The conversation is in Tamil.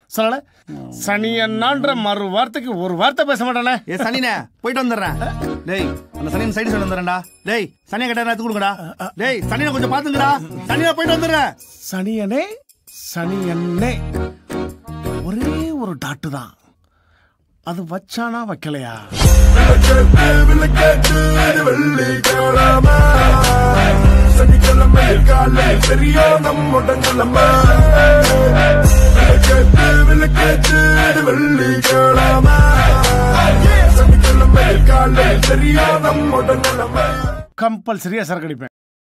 சொல்லல சனி அண்ணான்ற மறு வார்த்தைக்கு ஒரு வார்த்தை பேச மாட்டானே ஏ சனினே போயிட்டு வந்துடுறேன் டேய் அந்த சனியன் சைடு சொல்லி வந்துடுறேன்டா டேய் சனியை கிட்ட எடுத்து கொடுங்கடா டேய் சனியை கொஞ்சம் பாத்துங்கடா சனியை போயிட்டு வந்துடுறேன் சனியனே சனியன்னே ஒரே ஒரு டாட்டு தான் அது வச்சானா வைக்கலையா சனிக்கிழமையில் காலை பெரியா நம்முடன் கிளம்ப விளக்கேத்து விளக்கேத்து வெள்ளிக்கிழமை சனிக்கிழமையில் காலை பெரியா நம்முடன் கிளம்ப கம்பல்சரியா சரக்கு அடிப்பேன்